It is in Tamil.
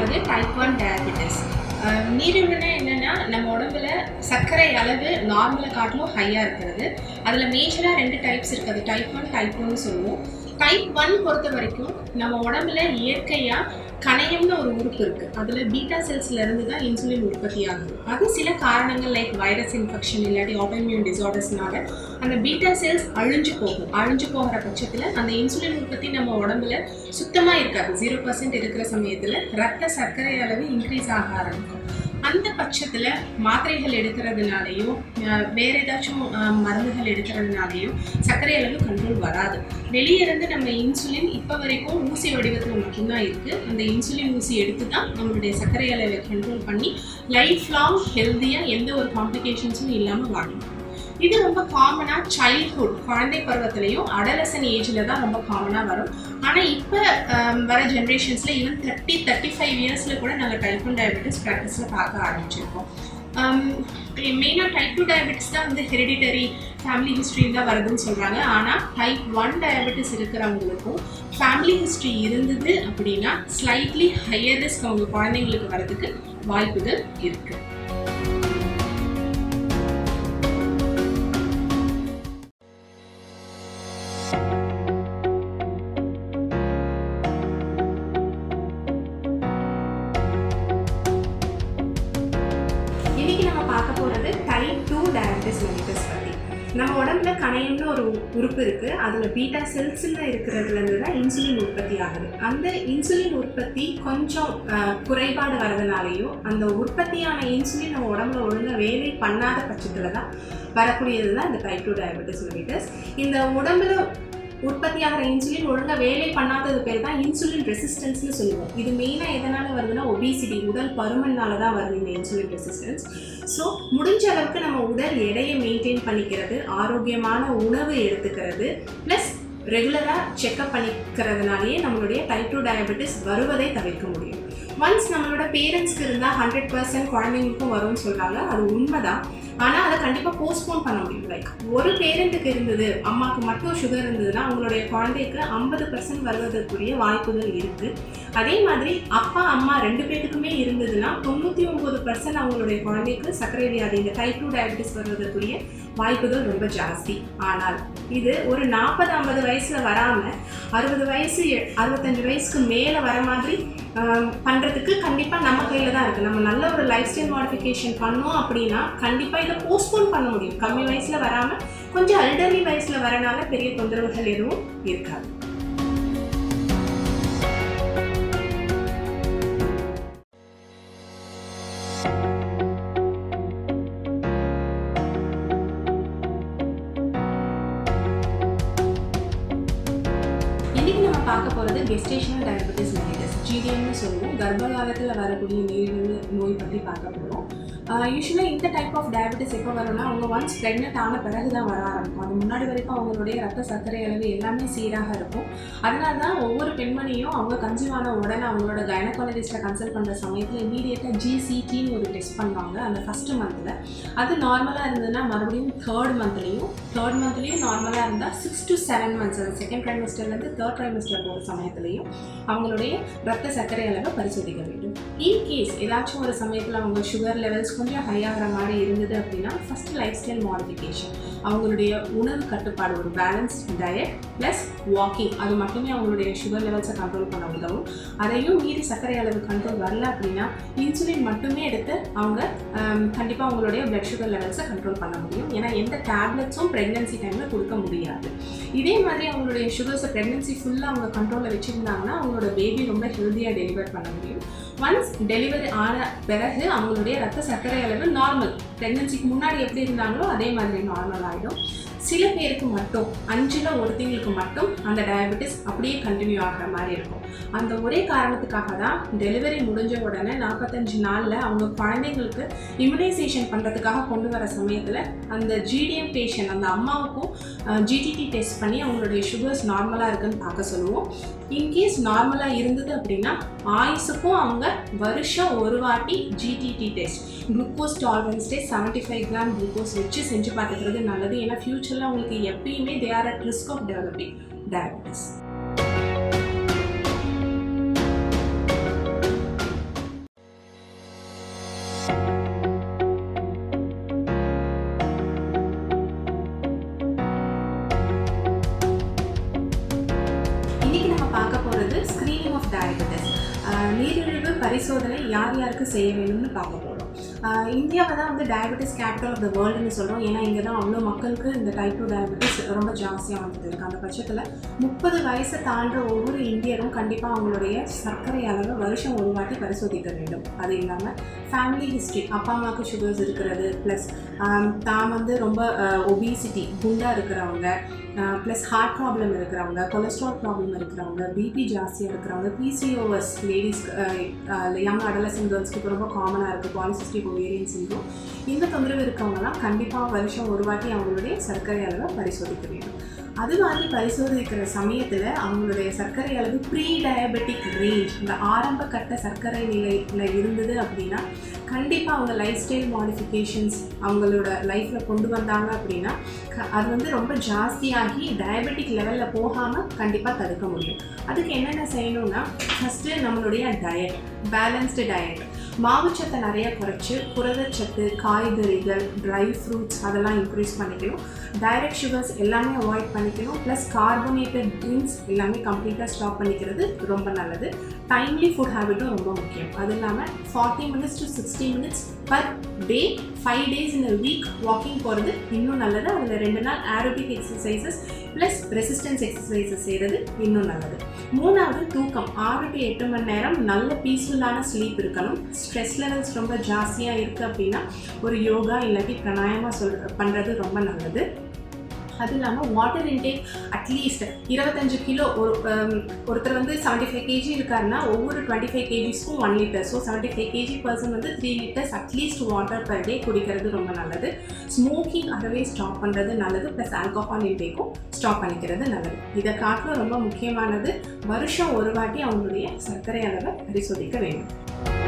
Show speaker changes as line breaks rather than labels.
போகிறது டைப் ஒன் டயபிட்டிஸ் நீரிழிவுனா என்னென்னா நம்ம உடம்புல சர்க்கரை அளவு நார்மலை காட்டிலும் ஹையாக இருக்கிறது அதில் மேஜராக ரெண்டு டைப்ஸ் இருக்குது டைப் ஒன் டைப் ஒன்னு சொல்லுவோம் டைப் ஒன் பொறுத்த வரைக்கும் நம்ம உடம்புல இயற்கையாக கணையம்னு ஒரு உறுப்பு இருக்குது அதில் பீட்டா செல்ஸ்ல இருந்து தான் இன்சுலின் உற்பத்தி ஆகுது அது சில காரணங்கள் லைக் வைரஸ் இன்ஃபெக்ஷன் இல்லாட்டி ஆட்டோமியூன் டிசார்டர்ஸ்னால அந்த பீட்டா செல்ஸ் அழிஞ்சு போகும் அழிஞ்சு போகிற பட்சத்தில் அந்த இன்சுலின் உற்பத்தி நம்ம உடம்புல சுத்தமாக இருக்காது ஜீரோ பர்சன்ட் இருக்கிற சமயத்தில் ரத்த சர்க்கரை அளவு இன்க்ரீஸ் ஆக ஆரம்பிக்கும் அந்த பட்சத்தில் மாத்திரைகள் எடுக்கிறதுனாலையோ அஹ், வேற ஏதாச்சும் அஹ், மருந்துகள் எடுக்கிறதுனாலையோ சர்க்கரை அளவு கண்ட்ரோல் வராது வெளியே இருந்து நம்ம இன்சுலின் இப்போ வரைக்கும் ஊசி வடிவத்தில் மட்டும்தான் இருக்குது அந்த இன்சுலின் ஊசி எடுத்து தான் நம்மளுடைய சர்க்கரை அளவை கண்ட்ரோல் பண்ணி லைஃப் லாங் ஹெல்த்தியாக எந்த ஒரு காம்ப்ளிகேஷன்ஸும் இல்லாமல் வாழணும் இது ரொம்ப காமனாக சைல்ட்ஹுட் குழந்தை பருவத்திலையும் அடலசன் ஏஜில் தான் ரொம்ப காமனாக வரும் ஆனால் இப்போ வர ஜென்ரேஷன்ஸில் ஈவன் தேர்ட்டி தேர்ட்டி ஃபைவ் இயர்ஸில் கூட நாங்கள் டைப் ஒன் டயபெட்டிஸ் ப்ராக்டிஸில் பார்க்க ஆரம்பிச்சிருக்கோம் மெயினாக டைப் டூ டயபெட்டிஸ் தான் வந்து ஹெரிடிட்டரி ஃபேமிலி ஹிஸ்ட்ரி தான் வருதுன்னு சொல்கிறாங்க ஆனால் டைப் ஒன் டயபெட்டிஸ் இருக்கிறவங்களுக்கும் ஃபேமிலி ஹிஸ்ட்ரி இருந்தது அப்படின்னா ஸ்லைட்லி ஹையர் ரிஸ்க் அவங்க குழந்தைங்களுக்கு வரதுக்கு வாய்ப்புகள் இருக்குது இன்னைக்கு நம்ம பார்க்க போகிறது டைப் டூ டயபிட்டிஸ் மெலிட்டஸ் பற்றி நம்ம உடம்புல கணையம்னு ஒரு உறுப்பு இருக்குது அதில் பீட்டா செல்ஸில் இருக்கிறதுலேருந்து தான் இன்சுலின் உற்பத்தி ஆகுது அந்த இன்சுலின் உற்பத்தி கொஞ்சம் அஹ், குறைபாடு வரதுனாலையும் அந்த உற்பத்தியான இன்சுலின் நம்ம உடம்புல ஒழுங்காக வேலை பண்ணாத பட்சத்தில் தான் வரக்கூடியது தான் இந்த டைப் டூ டயபிட்டிஸ் மெலிட்டஸ் இந்த உடம்புல உற்பத்தியாகிற இன்சுலின் ஒழுங்காக வேலை பண்ணாதது பேர் தான் இன்சுலின் ரெசிஸ்டன்ஸ்னு சொல்லுவோம் இது மெயினாக எதனால் வருதுன்னா ஒபிசிட்டி உடல் பருமனால தான் வருது இந்த இன்சுலின் ரெசிஸ்டன்ஸ் ஸோ முடிஞ்ச அளவுக்கு நம்ம உடல் எடையை மெயின்டைன் பண்ணிக்கிறது ஆரோக்கியமான உணவு எடுத்துக்கிறது ப்ளஸ் ரெகுலராக செக்அப் பண்ணிக்கிறதுனாலேயே நம்மளுடைய டைப் டூ டயபெட்டிஸ் வருவதை தவிர்க்க முடியும் ஒன்ஸ் நம்மளோட பேரண்ட்ஸ்க்கு இருந்தால் ஹண்ட்ரட் பர்சன்ட் குழந்தைங்களுக்கும் வரும்னு சொல்கிறாங்க அது உண்மைதான் ஆனால் அதை கண்டிப்பாக போஸ்ட்போன் பண்ண முடியும் லைக் ஒரு பேரண்ட்டுக்கு இருந்தது அம்மாவுக்கு மட்டும் சுகர் இருந்ததுன்னா அவங்களுடைய குழந்தைக்கு ஐம்பது பர்சன்ட் வருவதற்குரிய வாய்ப்புகள் இருக்குது அதே மாதிரி அப்பா அம்மா ரெண்டு பேருக்குமே இருந்ததுன்னா தொண்ணூற்றி ஒம்பது பர்சன்ட் அவங்களுடைய குழந்தைக்கு சர்க்கரை வியாதி இந்த டைப் டூ டயபிட்டிஸ் வருவதற்குரிய வாய்ப்புகள் ரொம்ப ஜாஸ்தி ஆனால் இது ஒரு நாற்பது ஐம்பது வயசில் வராமல் அறுபது வயசு எ- அறுபத்தஞ்சு வயசுக்கு மேலே வர மாதிரி ஆம், பண்றதுக்கு கண்டிப்பாக நம்ம கையில் தான் இருக்குது நம்ம நல்ல ஒரு லைஃப் ஸ்டைல் மாடிஃபிகேஷன் பண்ணோம் அப்படின்னா கண்டிப்பாக இதை போஸ்ட்போன் பண்ண முடியும் கம்மி வயசில் வராமல் கொஞ்சம் அல்டர்லி வயசில் வரனால பெரிய தொந்தரவுகள் எதுவும் இருக்காது இன்னைக்கு நம்ம பார்க்க போகிறது கெஸ்டேஷனல் டயபெட்டிஸ் மெலிட்டஸ் ஜிடிஎம்னு சொல்லுவோம் கர்ப்ப காலத்தில் வரக்கூடிய நீரிழிவு நோய் பற்றி பார்க்க போகிறோம் யூஸ்வலாக இந்த டைப் ஆஃப் டயபெட்டிஸ் எப்போ வரும்னா அவங்க ஒன்ஸ் ப்ரெக்னென்ட் ஆன பிறகு தான் வர ஆரம்பிக்கும் அது முன்னாடி வரைக்கும் அவங்களுடைய ரத்த சர்க்கரை அளவு எல்லாமே சீராக இருக்கும் அதனால தான் ஒவ்வொரு பெண்மணியும் அவங்க கன்சீவ் ஆன உடனே அவங்களோட கைனகாலஜிஸ்ட்டை கன்சல்ட் பண்ணுற சமயத்தில் இமீடியட்டாக ஜிசிடின்னு ஒரு டெஸ்ட் பண்ணுவாங்க அந்த ஃபஸ்ட்டு மந்தில் அது நார்மலாக இருந்ததுன்னா மறுபடியும் தேர்ட் மந்த்லேயும் தேர்ட் மந்த்லேயும் நார்மலாக இருந்தால் சிக்ஸ் டு செவன் மந்த்ஸ் அது செகண்ட் ட்ரைமஸ்டர்லேருந்து தேர்ட் ட்ரைமஸ்டர் போகிற சமயத்துலையும் அவங்களுடைய ரத்த சர்க்கரை அளவை பரிசோதிக்க வேண்டும் இன்கேஸ் ஏதாச்சும் ஒரு சமயத்தில் அவங்க சுகர் லெவல்ஸ் கொஞ்சம் ஹை ஆகிற மாதிரி இருந்தது அப்படின்னா ஃபஸ்ட்டு லைஃப் ஸ்டைல் மாடிஃபிகேஷன் அவங்களுடைய உணவு கட்டுப்பாடு ஒரு பேலன்ஸ் டயட் ப்ளஸ் வாக்கிங் அது மட்டுமே அவங்களுடைய சுகர் லெவல்ஸை கண்ட்ரோல் பண்ண உதவும் அதையும் மீறி சர்க்கரை அளவு கண்ட்ரோல் வரல அப்படின்னா இன்சுலின் மட்டுமே எடுத்து அவங்க கண்டிப்பாக அவங்களுடைய பிளட் சுகர் லெவல்ஸை கண்ட்ரோல் பண்ண முடியும் ஏன்னா எந்த டேப்லெட்ஸும் ப்ரெக்னன்சி டைமில் கொடுக்க முடியாது இதே மாதிரி அவங்களுடைய சுகர்ஸை ப்ரெக்னன்சி ஃபுல்லாக அவங்க கண்ட்ரோலில் வச்சுருந்தாங்கன்னா அவங்களோட பேபி ரொம்ப ஹெல்த்தியாக டெலிவர் பண்ண முடியும் ஒன்ஸ் டெலிவரி ஆன பிறகு அவங்களுடைய ரத்த சர்க்கரை அளவு நார்மல் ப்ரெக்னன்சிக்கு முன்னாடி எப்படி இருந்தாங்களோ அதே மாதிரி நார்மல் ஆகிடும் சில பேருக்கு மட்டும் அஞ்சில் ஒருத்தங்களுக்கு மட்டும் அந்த டயபெட்டிஸ் அப்படியே கண்டினியூ ஆகிற மாதிரி இருக்கும் அந்த ஒரே காரணத்துக்காக தான் டெலிவரி முடிஞ்ச உடனே நாற்பத்தஞ்சு நாளில் அவங்க குழந்தைங்களுக்கு இம்யூனைசேஷன் பண்ணுறதுக்காக கொண்டு வர சமயத்தில் அந்த ஜிடிஎம் பேஷண்ட் அந்த அம்மாவுக்கும் ஜிடிடி டெஸ்ட் பண்ணி அவங்களுடைய சுகர்ஸ் நார்மலாக இருக்குன்னு பார்க்க சொல்லுவோம் இன்கேஸ் நார்மலாக இருந்தது அப்படின்னா ஆயுசுக்கும் அவங்க வருஷம் ஒரு வாட்டி GTT test glucose tolerance test seventy five gram glucose வச்சு செஞ்சு பார்த்துக்கிறது நல்லது ஏன்னா ஃப்யூச்சரில் அவங்களுக்கு எப்பயுமே they are at risk of developing diabetes பரிசோதனை யார் யாருக்கு செய்ய வேணும்னு பார்க்க போகிறோம் இந்தியாவை தான் வந்து டயபெட்டிஸ் கேபிட்டல் ஆஃப் த வேர்ல்டுன்னு சொல்கிறோம் ஏன்னா இங்கே தான் அவ்வளோ மக்களுக்கு இந்த டைப் டூ டயபெட்டிஸ் ரொம்ப ஜாஸ்தியாக வந்துட்டு இருக்கு அந்த பட்சத்தில் முப்பது வயசை தாண்டுற ஒவ்வொரு இந்தியரும் கண்டிப்பாக அவங்களுடைய சர்க்கரை அளவை வருஷம் ஒரு வாட்டி பரிசோதிக்க வேண்டும் அது இல்லாமல் ஃபேமிலி ஹிஸ்ட்ரி அப்பா அம்மாவுக்கு சுகர்ஸ் இருக்கிறது ப்ளஸ் தான் வந்து ரொம்ப ஒபிசிட்டி குண்டாக இருக்கிறவங்க ப்ளஸ் ஹார்ட் ப்ராப்ளம் இருக்கிறவங்க கொலஸ்ட்ரால் ப்ராப்ளம் இருக்கிறவங்க பிபி ஜாஸ்தியாக இருக்கிறவங்க பிசிஓஎஸ் லேடிஸ் யங் அடலசன் கேர்ள்ஸ்க்கு இப்போ ரொம்ப காமனாக இருக்குது பாலிசிஸ்டிக் ஓவேரியன் சிண்ட்ரோம் இந்த தொந்தரவு இருக்கவங்கலாம் கண்டிப்பாக வருஷம் ஒரு வாட்டி அவங்களுடைய சர்க்கரை அளவை பரிசோதிக்க வேண்டும் அது மாதிரி பரிசோதிக்கிற சமயத்தில் அவங்களுடைய சர்க்கரை அளவு ப்ரீ டயபெட்டிக் ரேஞ்ச் இந்த ஆரம்ப கட்ட சர்க்கரை நிலையில் இருந்தது அப்படின்னா கண்டிப்பாக அவங்க லைஃப் ஸ்டைல் மாடிஃபிகேஷன்ஸ் அவங்களோட லைஃப்பில் கொண்டு வந்தாங்க அப்படின்னா க- அது வந்து ரொம்ப ஜாஸ்தியாகி டயபெட்டிக் லெவலில் போகாமல் கண்டிப்பாக தடுக்க முடியும் அதுக்கு என்னென்ன செய்யணும்னா ஃபஸ்ட்டு நம்மளுடைய டயட் பேலன்ஸ்டு டயட் மாவுச்சத்தை நிறைய குறைச்சி புரதச்சத்து காய்கறிகள் ட்ரை ஃப்ரூட்ஸ் அதெல்லாம் இன்க்ரீஸ் பண்ணிக்கணும் டைரக்ட் சுகர்ஸ் எல்லாமே அவாய்ட் பண்ணிக்கணும் ப்ளஸ் கார்பனேட்டட் ட்ரிங்க்ஸ் எல்லாமே கம்ப்ளீட்டாக ஸ்டாப் பண்ணிக்கிறது ரொம்ப நல்லது டைம்லி ஃபுட் ஹேபிட்டும் ரொம்ப முக்கியம் அது இல்லாமல் forty minutes to sixty minutes per day five days in week walking போகிறது இன்னும் நல்லது அதில் ரெண்டு நாள் aerobic exercises plus resistance exercises செய்கிறது இன்னும் நல்லது மூணாவது தூக்கம் ஆறு டு எட்டு மணி நேரம் நல்ல பீஸ்ஃபுல்லான ஸ்லீப் இருக்கணும் ஸ்ட்ரெஸ் லெவல்ஸ் ரொம்ப ஜாஸ்தியாக இருக்குது அப்படின்னா ஒரு யோகா இல்லாட்டி பிராணாயமா சொல் பண்ணுறது ரொம்ப நல்லது அது இல்லாமல் வாட்டர் இன்டேக் அட்லீஸ்ட் இருபத்தஞ்சு கிலோ ஒரு um, ஒருத்தர் வந்து செவன்ட்டி ஃபைவ் கேஜி இருக்காருன்னா ஒவ்வொரு டுவெண்ட்டி ஃபைவ் கேஜிஸ்க்கும் one litre so seventy five KG person வந்து three litres at least water per day குடிக்கிறது ரொம்ப நல்லது ஸ்மோக்கிங் அறவே ஸ்டாப் பண்ணுறது நல்லது ப்ளஸ் ஆல்கஹால் இன்டேக்கும் ஸ்டாப் பண்ணிக்கிறது நல்லது இதை காட்டிலும் ரொம்ப முக்கியமானது வருஷம் ஒரு வாட்டி அவங்களுடைய சர்க்கரை அளவை பரிசோதிக்க வேண்டும்